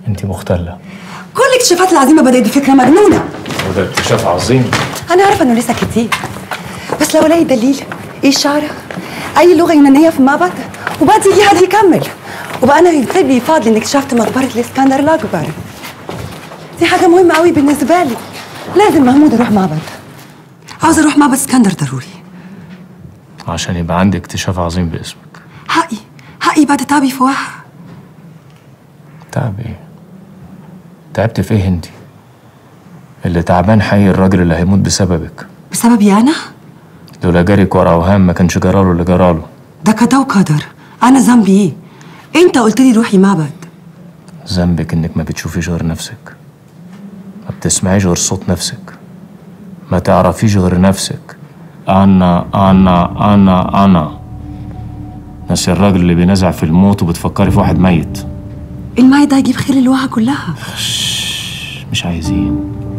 انت مختلة كل الاكتشافات العظيمه بدات بفكره مجنونه وده اكتشاف عظيم انا عارفه انه لسه كتير بس لو الاقي دليل اشاره اي لغه يونانيه في معبد وبعد يجي حد يكمل وبقى انا يكتب لي فاضل اني اكتشفت مقبره الاسكندر الاكبر دي حاجه مهمه قوي بالنسبه لي لازم محمود يروح معبد عاوزه اروح معبد اسكندر ضروري عشان يبقى عندي اكتشاف عظيم باسمك حقي حقي بعد تعبي في واحد تعب ايه تعبت في ايه انت اللي تعبان حي الراجل اللي هيموت بسببك بسببي انا لولا جارك ورا اوهام ما كانش جراله اللي جراله ده قضاء وقدر انا ذنبي ايه انت قلت لي روحي معبد ذنبك انك ما بتشوفيش غير نفسك ما بتسمعيش غير صوت نفسك ما تعرفيش غير نفسك انا انا انا انا ناسي الراجل اللي بينزع في الموت وبتفكري في واحد ميت الماء ده هيجيب خير الواحة كلها مش عايزين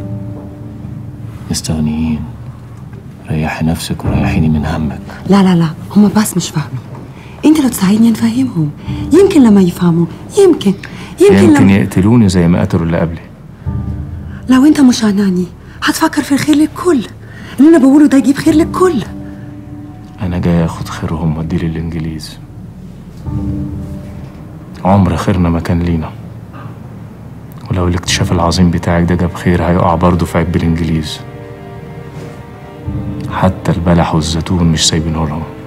مستغنيين ريحي نفسك وريحيني من همك لا لا لا هم بس مش فاهمين انت لو تساعدني نفهمهم يمكن لما يفهموا يمكن يمكن, يمكن لما يقتلوني زي ما قتلوا اللي قبلي لو انت مش عناني هتفكر في الخير للكل اللي انا بقوله ده يجيب خير للكل انا جاي اخد خيرهم واديه للانجليز عمر خيرنا ما كان لينا ولو الاكتشاف العظيم بتاعك ده جاب خير هيقع برضه في عب الانجليز حتى البلح والزيتون مش سايبينه لهم